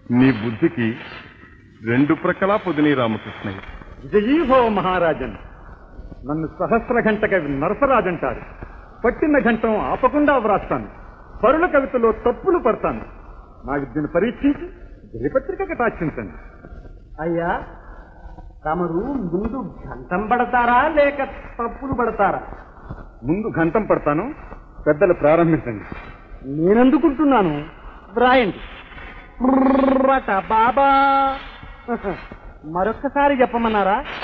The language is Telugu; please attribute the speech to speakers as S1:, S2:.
S1: నీ బుద్ధికి రెండు ప్రక్కలా పొదిని రామకృష్ణయ్య
S2: జయీహో మహారాజన్ నన్ను సహస్ర గంట కవి నరసరాజు అంటారు పట్టిన గంటం ఆపకుండా వ్రాస్తాను పరుల కవితలో తప్పులు పడతాను నా విద్యను పరీక్షించి దినపత్రిక కటాక్షించండి
S3: అయ్యా తమరు ముందు గంటం పడతారా లేక తప్పులు పడతారా
S2: ముందు ఘంటం పడతాను పెద్దలు ప్రారంభించండి
S3: నేనందుకుంటున్నాను వ్రాయండి బుర్రట బాబా మరొక్కసారి చెప్పమన్నారా